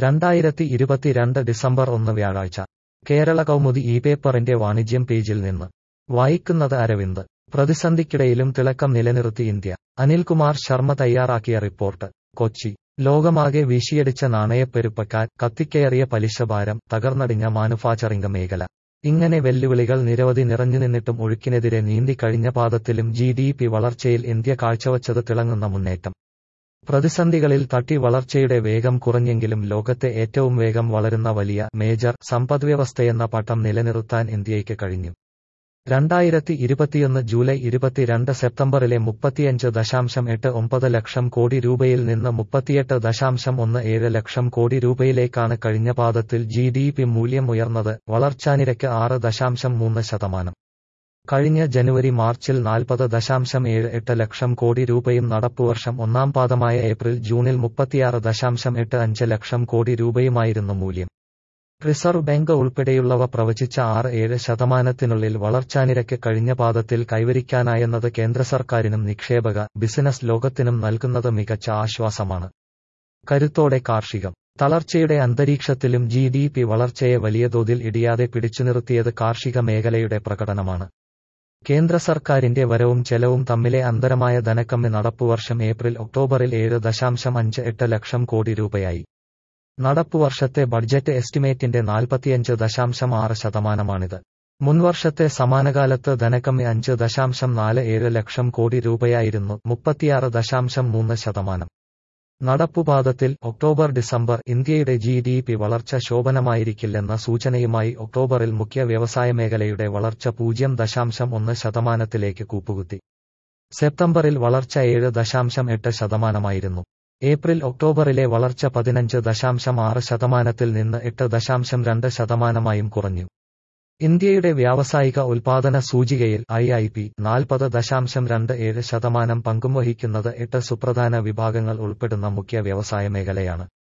രണ്ടായിരത്തി ഇരുപത്തിരണ്ട് ഡിസംബർ ഒന്ന് വ്യാഴാഴ്ച കേരള കൗമുദി ഈ പേപ്പറിന്റെ വാണിജ്യം പേജിൽ നിന്ന് വായിക്കുന്നത് അരവിന്ദ് പ്രതിസന്ധിക്കിടയിലും തിളക്കം നിലനിർത്തി ഇന്ത്യ അനിൽകുമാർ ശർമ്മ തയ്യാറാക്കിയ റിപ്പോർട്ട് കൊച്ചി ലോകമാകെ വീശിയടിച്ച നാണയപ്പെരുപ്പക്കാർ കത്തിക്കയറിയ പലിശഭാരം തകർന്നടിഞ്ഞ മാനുഫാക്ചറിംഗ് മേഖല ഇങ്ങനെ വെല്ലുവിളികൾ നിരവധി നിറഞ്ഞുനിന്നിട്ടും ഒഴുക്കിനെതിരെ നീന്തി കഴിഞ്ഞ പാദത്തിലും ജി ഡി പി വളർച്ചയിൽ ഇന്ത്യ കാഴ്ചവച്ചത് തിളങ്ങുന്ന മുന്നേറ്റം പ്രതിസന്ധികളിൽ തട്ടി വളർച്ചയുടെ വേഗം കുറഞ്ഞെങ്കിലും ലോകത്തെ ഏറ്റവും വേഗം വളരുന്ന വലിയ മേജർ സമ്പദ്വ്യവസ്ഥയെന്ന പട്ടം നിലനിർത്താൻ ഇന്ത്യയ്ക്ക് കഴിഞ്ഞു രണ്ടായിരത്തി ഇരുപത്തിയൊന്ന് ജൂലൈ ഇരുപത്തിരണ്ട് സെപ്റ്റംബറിലെ മുപ്പത്തിയഞ്ച് ദശാംശം എട്ട് ഒമ്പത് ലക്ഷം കോടി രൂപയിൽ നിന്ന് മുപ്പത്തിയെട്ട് ദശാംശം ഒന്ന് ഏഴ് ലക്ഷം കോടി രൂപയിലേക്കാണ് കഴിഞ്ഞ പാദത്തിൽ ജി ഡി പി മൂല്യം ഉയർന്നത് വളർച്ചാനിരക്ക് ആറ് ദശാംശം മൂന്ന് ശതമാനം കഴിഞ്ഞ ജനുവരി മാർച്ചിൽ നാൽപ്പത് ദശാംശം ഏഴ് എട്ട് ലക്ഷം കോടി രൂപയും നടപ്പുവർഷം ഒന്നാം പാദമായ ഏപ്രിൽ ജൂണിൽ മുപ്പത്തിയാറ് ദശാംശം എട്ട് അഞ്ച് ലക്ഷം കോടി രൂപയുമായിരുന്നു മൂല്യം റിസർവ് ബാങ്ക് ഉൾപ്പെടെയുള്ളവ പ്രവചിച്ച ആറ് ഏഴ് ശതമാനത്തിനുള്ളിൽ വളർച്ചാനിരക്ക് കഴിഞ്ഞ പാദത്തിൽ കൈവരിക്കാനായെന്നത് കേന്ദ്ര സർക്കാരിനും നിക്ഷേപക ബിസിനസ് ലോകത്തിനും നൽകുന്നത് മികച്ച ആശ്വാസമാണ് കരുത്തോടെ കാർഷികം തളർച്ചയുടെ അന്തരീക്ഷത്തിലും ജി ഡി പി വളർച്ചയെ വലിയ തോതിൽ ഇടിയാതെ പിടിച്ചുനിർത്തിയത് കാർഷിക മേഖലയുടെ പ്രകടനമാണ് കേന്ദ്ര സർക്കാരിന്റെ വരവും ചെലവും തമ്മിലെ അന്തരമായ ധനക്കമ്മി നടപ്പുവർഷം ഏപ്രിൽ ഒക്ടോബറിൽ ഏഴ് ദശാംശം അഞ്ച് എട്ട് ലക്ഷം കോടി രൂപയായി നടപ്പുവർഷത്തെ ബഡ്ജറ്റ് എസ്റ്റിമേറ്റിന്റെ നാൽപ്പത്തിയഞ്ച് ദശാംശം ആറ് ശതമാനമാണിത് മുൻവർഷത്തെ സമാനകാലത്ത് ധനക്കമ്മി അഞ്ച് ദശാംശം നാല് ഏഴ് ലക്ഷം കോടി രൂപയായിരുന്നു മുപ്പത്തിയാറ് ദശാംശം മൂന്ന് ശതമാനം നടപ്പുപാദത്തിൽ ഒക്ടോബർ ഡിസംബർ ഇന്ത്യയുടെ ജി ഡി പി വളർച്ച ശോഭനമായിരിക്കില്ലെന്ന സൂചനയുമായി ഒക്ടോബറിൽ മുഖ്യ വ്യവസായ മേഖലയുടെ വളർച്ച പൂജ്യം ദശാംശം ഒന്ന് ശതമാനത്തിലേക്ക് കൂപ്പുകുത്തി സെപ്റ്റംബറിൽ വളർച്ച ഏഴ് ദശാംശം എട്ട് ശതമാനമായിരുന്നു ഏപ്രിൽ ഒക്ടോബറിലെ വളർച്ച പതിനഞ്ച് ദശാംശം ആറ് ശതമാനത്തിൽ നിന്ന് എട്ട് ദശാംശം രണ്ട് ശതമാനമായും കുറഞ്ഞു ഇന്ത്യയുടെ വ്യാവസായിക ഉൽപാദന സൂചികയിൽ ഐ ഐ പി നാൽപ്പത് ദശാംശം രണ്ട് ഏഴ് ശതമാനം പങ്കും വഹിക്കുന്നത് എട്ട് സുപ്രധാന വിഭാഗങ്ങൾ ഉൾപ്പെടുന്ന മുഖ്യ വ്യവസായ മേഖലയാണ്